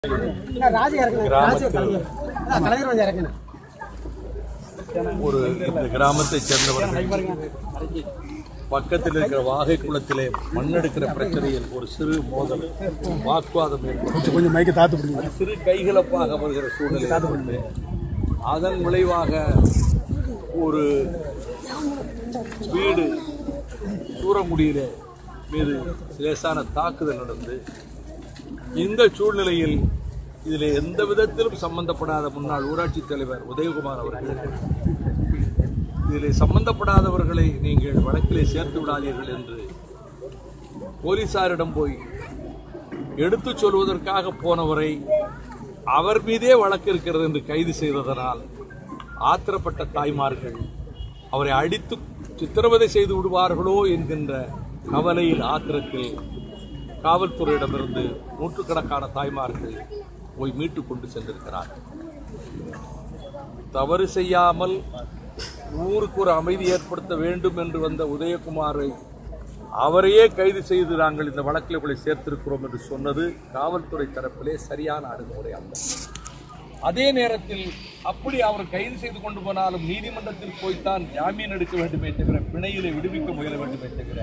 ராஜா இறக்கணும் ராஜா கலைஞர் அதான் கலைஞர் வந்து இறக்கணும் ஒரு இந்த கிராமத்தைச் சேர்ந்தவர்கள் பக்கத்தில் இருக்கிற வாகை குளத்திலே மண்ணெடுக்கிற பிரச்சனையில் ஒரு சிறு மோதல் வாக்குவாதம் ஏற்பட்டு கொஞ்சம் மைக்க தாத்து பிடிங்க சிறு கைகலப்பாக வருகிற சூழ்நிலை ஏற்பட்டு அதன் விளைவாக ஒரு வீடு சூரங்குடியிலே மீது லேசான தாக்குதல் நடந்து இந்த சூழ்நிலையில் இதில் எந்த விதத்திலும் சம்பந்தப்படாத முன்னாள் ஊராட்சி தலைவர் உதயகுமார் அவர்கள் இதில் சம்பந்தப்படாதவர்களை நீங்கள் வழக்கிலே சேர்த்து விடாதீர்கள் என்று போலீசாரிடம் போய் எடுத்துச் சொல்வதற்காக போனவரை அவர் மீதே வழக்கு இருக்கிறது என்று கைது செய்ததனால் ஆத்திரப்பட்ட தாய்மார்கள் அவரை அடித்து சித்திரவதை செய்து விடுவார்களோ என்கின்ற கவலையில் ஆத்திரத்தில் காவல்துறையிடமிருந்து நூற்றுக்கணக்கான தாய்மார்கள் போய் மீட்டு கொண்டு சென்றிருக்கிறார்கள் தவறு செய்யாமல் ஊருக்கு ஒரு அமைதி ஏற்படுத்த வேண்டும் என்று வந்த உதயகுமாரை அவரையே கைது செய்து நாங்கள் இந்த வழக்கில் உங்களை சேர்த்திருக்கிறோம் என்று சொன்னது காவல்துறை தரப்பிலே சரியான அணுகுமுறை அல்ல அதே நேரத்தில் அப்படி அவர் கைது செய்து கொண்டு போனாலும் நீதிமன்றத்தில் போய்த்தான் ஜாமீன் எடுக்க வேண்டுமே தவிர பிணையிலே விடுவிக்க முயல வேண்டுமே தவிர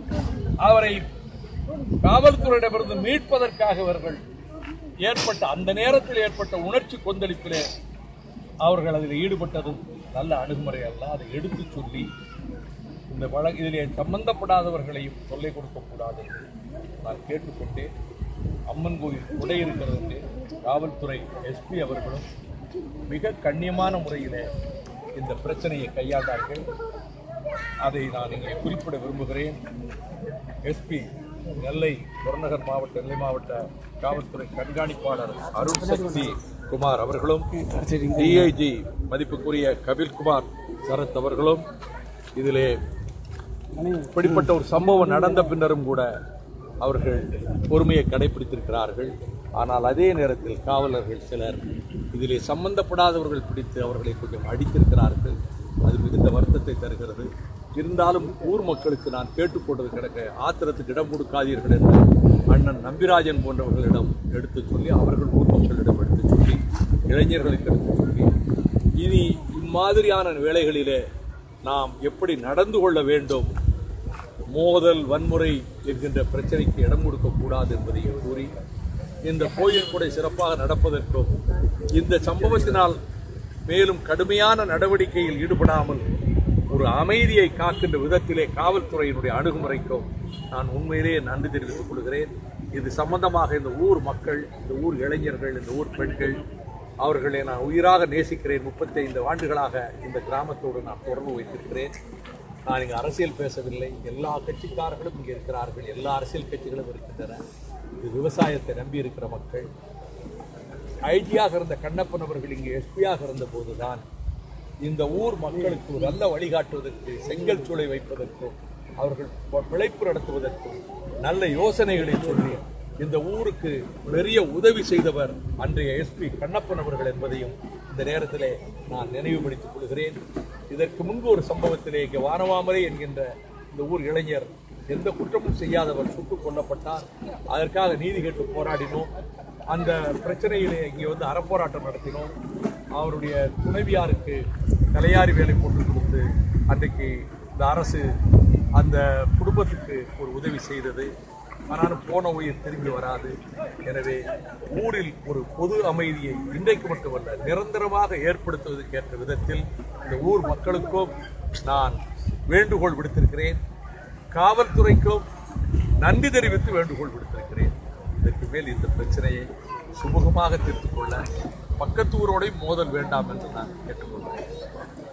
அவரை காவல்துறையிடமிருந்து மீட்பதற்காக இவர்கள் ஏற்பட்ட அந்த நேரத்தில் ஏற்பட்ட உணர்ச்சி கொந்தளிப்பிலே அவர்கள் அதில் ஈடுபட்டதும் நல்ல அணுகுமுறை அல்ல அதை எடுத்துச் சொல்லி இந்த வழக்கு இதிலே சம்பந்தப்படாதவர்களையும் தொல்லை கொடுக்கக்கூடாது என்று நான் கேட்டுக்கொண்டேன் அம்மன் கோயில் உடை இருக்கிறது என்று காவல்துறை எஸ்பி அவர்களும் மிக கண்ணியமான முறையிலே இந்த பிரச்சனையை கையாண்டார்கள் அதை நான் இங்கே குறிப்பிட விரும்புகிறேன் எஸ்பி நெல்லை புறநகர் மாவட்ட நெல்லை மாவட்ட காவல்துறை கண்காணிப்பாளர் அருண் சக்தி குமார் அவர்களும் டிஐஜி மதிப்புக்குரிய கபில்குமார் சரத் அவர்களும் இதிலே இப்படிப்பட்ட ஒரு சம்பவம் நடந்த பின்னரும் கூட அவர்கள் பொறுமையை கடைபிடித்திருக்கிறார்கள் ஆனால் அதே நேரத்தில் காவலர்கள் சிலர் இதிலே சம்பந்தப்படாதவர்கள் பிடித்து அவர்களை கொஞ்சம் அடித்திருக்கிறார்கள் அது மிகுந்த வருத்தத்தை தருகிறது இருந்தாலும் ஊர் மக்களுக்கு நான் கேட்டுக்கொண்டது கிடக்க ஆத்திரத்துக்கு இடம் கொடுக்காதீர்கள் என்று அண்ணன் நம்பிராஜன் போன்றவர்களிடம் எடுத்துச் சொல்லி அவர்கள் ஊர் மக்களிடம் எடுத்துச் சொல்லி இளைஞர்களுக்கு எடுத்துச் சொல்லி இனி இம்மாதிரியான வேளைகளிலே நாம் எப்படி நடந்து கொள்ள வேண்டும் மோதல் வன்முறை என்கின்ற பிரச்சனைக்கு இடம் கொடுக்கக்கூடாது என்பதையும் கூறி இந்த கோயில் கூட சிறப்பாக நடப்பதற்கும் இந்த சம்பவத்தினால் மேலும் கடுமையான நடவடிக்கையில் ஈடுபடாமல் ஒரு அமைதியை காக்கின்ற விதத்திலே காவல்துறையினுடைய அணுகுமுறைக்கும் நான் உண்மையிலேயே நன்றி தெரிவித்துக் கொள்கிறேன் இது சம்பந்தமாக இந்த ஊர் மக்கள் இந்த ஊர் இளைஞர்கள் இந்த ஊர் பெண்கள் அவர்களை நான் உயிராக நேசிக்கிறேன் முப்பத்தைந்து ஆண்டுகளாக இந்த கிராமத்தோடு நான் தொடர்பு வைத்திருக்கிறேன் நான் இங்கு அரசியல் பேசவில்லை எல்லா கட்சிக்காரர்களும் இங்கே இருக்கிறார்கள் எல்லா அரசியல் கட்சிகளும் இருக்கின்றன இது விவசாயத்தை நம்பி இருக்கிற மக்கள் ஐடியாக இருந்த கண்ணப்பன் அவர்கள் இங்கே எஸ்பியாக இருந்த போதுதான் இந்த ஊர் மக்களுக்கு ஒரு நல்ல வழிகாட்டுவதற்கு செங்கல் சூளை வைப்பதற்கும் அவர்கள் ப- பிழைப்பு நடத்துவதற்கும் நல்ல யோசனைகளை சொல்லி இந்த ஊருக்கு பெரிய உதவி செய்தவர் அன்றைய எஸ்பி கண்ணப்பன் அவர்கள் என்பதையும் இந்த நேரத்திலே நான் நினைவுபடுத்திக் கொள்கிறேன் இதற்கு முன்பு ஒரு சம்பவத்திலே இங்கே வானவாமரை என்கின்ற இந்த ஊர் இளைஞர் எந்த குற்றமும் செய்யாதவர் சுட்டுக் கொல்லப்பட்டார் அதற்காக நீதி கேட்டு போராடினோம் அந்த பிரச்சனையிலே இங்கே வந்து அறப்போராட்டம் நடத்தினோம் அவருடைய துணைவியாருக்கு கலையாரி வேலை போட்டு கொடுத்து அன்றைக்கு இந்த அரசு அந்த குடும்பத்துக்கு ஒரு உதவி செய்தது ஆனாலும் போன உயிர் திரும்பி வராது எனவே ஊரில் ஒரு பொது அமைதியை இன்றைக்கு மட்டுமல்ல நிரந்தரமாக ஏற்படுத்துவதற்கு ஏற்ற விதத்தில் இந்த ஊர் மக்களுக்கும் நான் வேண்டுகோள் விடுத்திருக்கிறேன் காவல்துறைக்கும் நன்றி தெரிவித்து வேண்டுகோள் விடுத்திருக்கிறேன் இதற்கு மேல் இந்த பிரச்சனையை சுமூகமாக தீர்த்துக் கொள்ள பக்கத்து ஊரோடையும் மோதல் வேண்டாம் என்று நான் கேட்டுக்கொள்கிறேன்